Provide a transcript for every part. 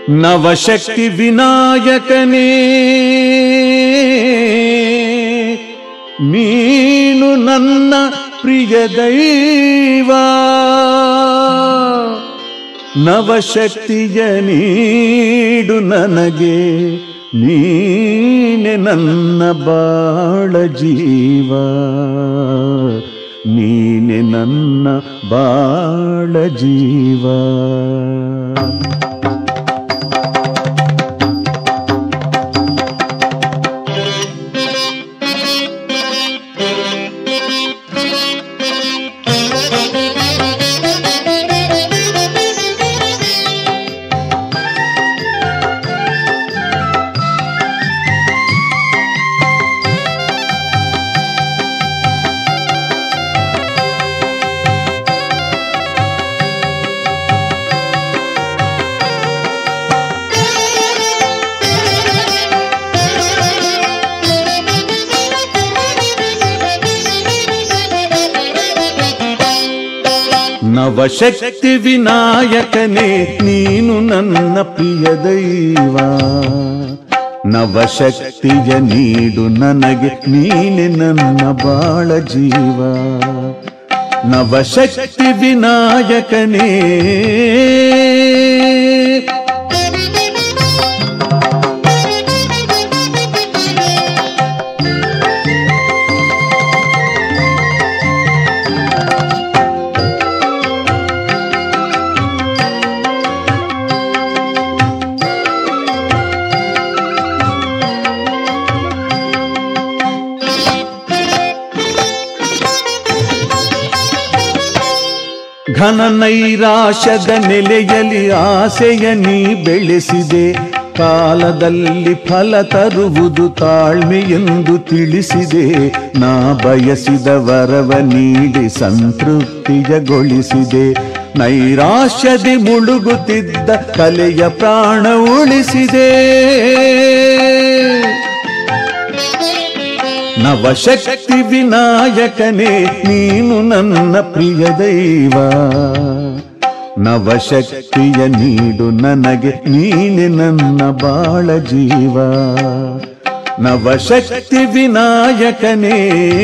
ನವಶಕ್ತಿ ವಿನಾಯಕನೇ ನೀನು ನನ್ನ ಪ್ರಿಯ ದೈವ ನವಶಕ್ತಿಯ ನೀಡು ನನಗೆ ನೀನೆ ನನ್ನ ಬಾಳ ಜೀವ ನೀನೆ ನನ್ನ ಬಾಳ ಜೀವ ನವಶಕ್ತಿ ವಿನಾಯಕನೇ ನೀನು ನನ್ನ ಪ್ರಿಯ ದೈವ ನವಶಕ್ತಿಯ ನೀಡು ನನಗೆ ನೀನೆ ನನ್ನ ಬಾಳ ಜೀವ ನವಶಕ್ತಿ ವಿನಾಯಕನೇ ಘನ ನೈರಾಶದ ನೆಲೆಯಲ್ಲಿ ಆಸೆಯ ನೀ ಬೆಳೆಸಿದೆ ಕಾಲದಲ್ಲಿ ಫಲ ತರುವುದು ತಾಳ್ಮೆ ಎಂದು ತಿಳಿಸಿದೆ ನಾ ಬಯಸಿದ ವರವ ನೀಡಿ ಸಂತೃಪ್ತಿಯಗೊಳಿಸಿದೆ ನೈರಾಶ್ಯದಿ ಮುಳುಗುತ್ತಿದ್ದ ಕಲೆಯ ಪ್ರಾಣ ಉಳಿಸಿದೆ ನವಶಕ್ತಿ ವಿನಾಯಕನೇ ನೀನು ನನ್ನ ಪ್ರಿಯ ದೈವ ನವಶಕ್ತಿಯ ನೀಡು ನನಗೆ ನೀನೆ ನನ್ನ ಬಾಳ ಜೀವ ನವಶಕ್ತಿ ವಿನಾಯಕನೇ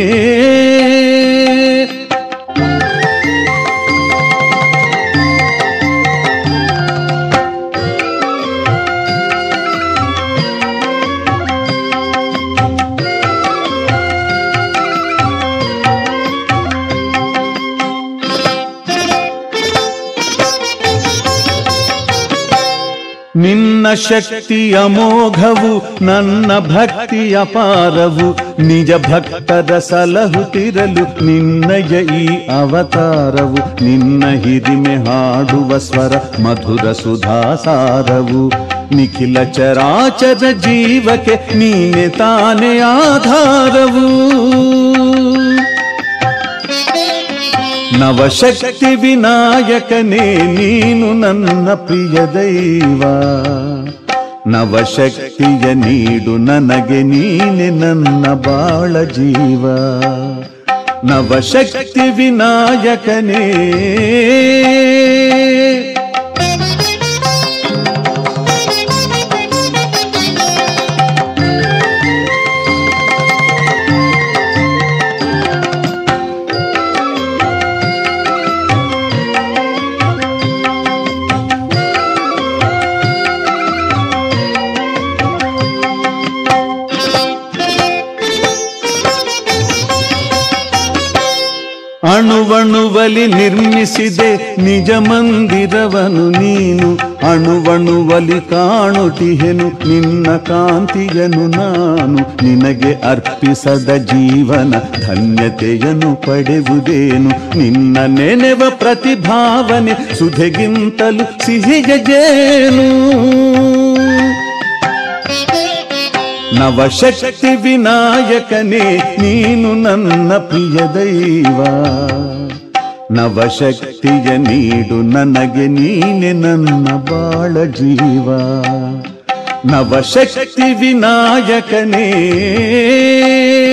ನಿನ್ನ ಶಕ್ತಿ ಅಮೋಘವು ನನ್ನ ಭಕ್ತಿ ಅಪಾರವು ನಿಜ ಭಕ್ತರ ಸಲಹುತ್ತಿರಲು ನಿನ್ನಯ ಈ ಅವತಾರವು ನಿನ್ನ ಹಿರಿಮೆ ಹಾಡುವ ಸ್ವರ ಮಧುರ ಸುಧಾಸಾರವು ನಿಖಿಲ ಚರಾಚರ ಜೀವಕ್ಕೆ ನೀನೆ ತಾನೇ ಆಧಾರವು ನವಶಕ್ತಿ ವಿನಾಯಕನೇ ನೀನು ನನ್ನ ಪ್ರಿಯ ದೈವ ನವಶಕ್ತಿಯ ನೀಡು ನನಗೆ ನೀನೆ ನನ್ನ ಬಾಳ ಜೀವ ನವಶಕ್ತಿ ವಿನಾಯಕನೇ ಅಣುವಣುವಲಿ ನಿರ್ಮಿಸಿದೆ ನಿಜ ಮಂದಿರವನು ನೀನು ಅಣುವಣುವಲಿ ಕಾಣುತ್ತಿಹೆನು ನಿನ್ನ ಕಾಂತಿಯನು ನಾನು ನಿನಗೆ ಅರ್ಪಿಸದ ಜೀವನ ಧನ್ಯತೆಯನ್ನು ಪಡೆಯುವುದೇನು ನಿನ್ನ ನೆನೆವ ಪ್ರತಿಭಾವನೆ ಸುಧೆಗಿಂತಲೂ ಸಿಹಿಯ ಜೇನು ನವಶಕ್ತಿ ವಿನಾಯಕನೇ ನೀನು ನನ್ನ ಪ್ರಿಯ ದೈವ ನವಶಕ್ತಿಯ ನೀಡು ನನಗೆ ನೀನೆ ನನ್ನ ಬಾಳ ಜೀವ ನವಶಕ್ತಿ ವಿನಾಯಕನೇ